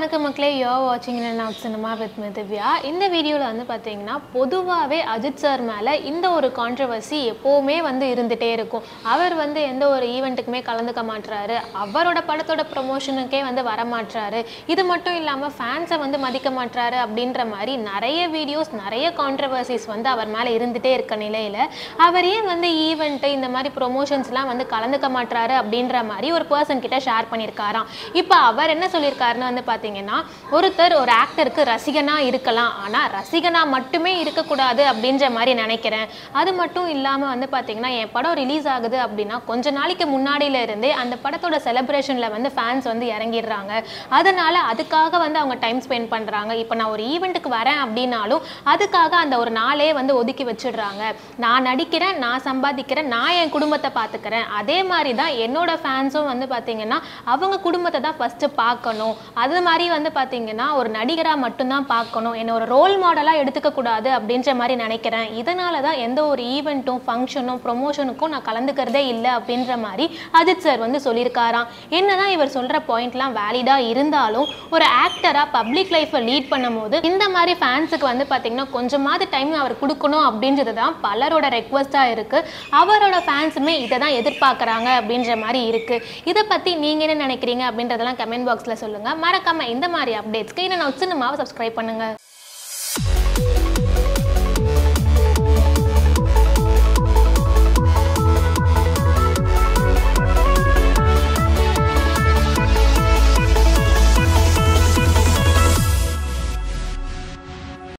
வணக்கம் மக்களே யோ வாட்சிங் நான் சினிமா வித் திவ்யா இந்த வீடியோவில் வந்து பார்த்தீங்கன்னா பொதுவாகவே அஜித் சார் மேலே இந்த ஒரு கான்ட்ரவர்சி எப்போவுமே வந்து இருந்துகிட்டே இருக்கும் அவர் வந்து எந்த ஒரு ஈவெண்ட்டுக்குமே கலந்துக்க மாட்றாரு அவரோட படத்தோட ப்ரொமோஷனுக்கே வந்து வர மாட்றாரு இது மட்டும் இல்லாமல் ஃபேன்ஸை வந்து மதிக்க மாட்றாரு அப்படின்ற மாதிரி நிறைய வீடியோஸ் நிறைய கான்ட்ரவர்சிஸ் வந்து அவர் மேலே இருந்துகிட்டே இருக்க நிலையில் அவர் ஏன் வந்து ஈவெண்ட்டு இந்த மாதிரி ப்ரொமோஷன்ஸ்லாம் வந்து கலந்துக்க மாட்றாரு அப்படின்ற மாதிரி ஒரு பர்சன் கிட்ட ஷேர் பண்ணியிருக்காராம் இப்போ அவர் என்ன சொல்லியிருக்காருன்னு வந்து பார்த்தீங்கன்னா ஒருத்தர் ஒரு ஆக்டருக்கு ரசிகனாக இருக்கலாம் ஆனால் ரசிகனாக மட்டுமே இருக்கக்கூடாது அப்படின்ற மாதிரி நினைக்கிறேன் அது மட்டும் இல்லாமல் வந்து பார்த்தீங்கன்னா என் படம் ரிலீஸ் ஆகுது அப்படின்னா கொஞ்ச நாளைக்கு முன்னாடியில இருந்தே அந்த படத்தோட செலிப்ரேஷனில் வந்து ஃபேன்ஸ் வந்து இறங்கிடுறாங்க அதனால அதுக்காக வந்து அவங்க டைம் ஸ்பெண்ட் பண்ணுறாங்க இப்போ நான் ஒரு ஈவெண்ட்டுக்கு வரேன் அப்படின்னாலும் அதுக்காக அந்த ஒரு நாளே வந்து ஒதுக்கி வச்சிடுறாங்க நான் நடிக்கிறேன் நான் சம்பாதிக்கிறேன் நான் என் குடும்பத்தை பார்த்துக்கிறேன் அதே மாதிரி தான் என்னோட ஃபேன்ஸும் வந்து பார்த்தீங்கன்னா அவங்க குடும்பத்தை தான் ஃபஸ்ட்டு பார்க்கணும் அது மாதிரி வந்து பார்த்தீங்கன்னா ஒரு நடிகராக மட்டும்தான் பார்க்கணும் என்னை ஒரு ரோல் மாடலாக எடுத்துக்க கூடாது அப்படின்ற மாதிரி நினைக்கிறேன் இதனால தான் எந்த ஒரு ஈவெண்ட்டும் ஃபங்க்ஷனும் ப்ரொமோஷனுக்கும் நான் கலந்துக்கிறதே இல்லை அப்படின்ற மாதிரி அஜித் சார் வந்து சொல்லியிருக்காராம் என்னதான் இவர் சொல்கிற பாயிண்ட்லாம் வேலிடாக இருந்தாலும் ஒரு ஆக்டராக பப்ளிக் லைஃப்பை லீட் பண்ணும்போது இந்த மாதிரி ஃபேன்ஸுக்கு வந்து பார்த்தீங்கன்னா கொஞ்சமாவது டைம் அவர் கொடுக்கணும் அப்படின்றது தான் பலரோட ரெக்வஸ்ட்டாக இருக்குது அவரோட ஃபேன்ஸுமே இதை தான் எதிர்பார்க்குறாங்க அப்படின்ற மாதிரி இருக்குது இதை பற்றி நீங்கள் என்ன நினைக்கிறீங்க அப்படின்றதெல்லாம் கமெண்ட் பாக்ஸில் சொல்லுங்கள் மறக்காமல் இந்த மாதிரி அப்டேட்ஸ்க்கு இன்னும் நான் சினிமாவை சப்ஸ்கிரைப் பண்ணுங்கள்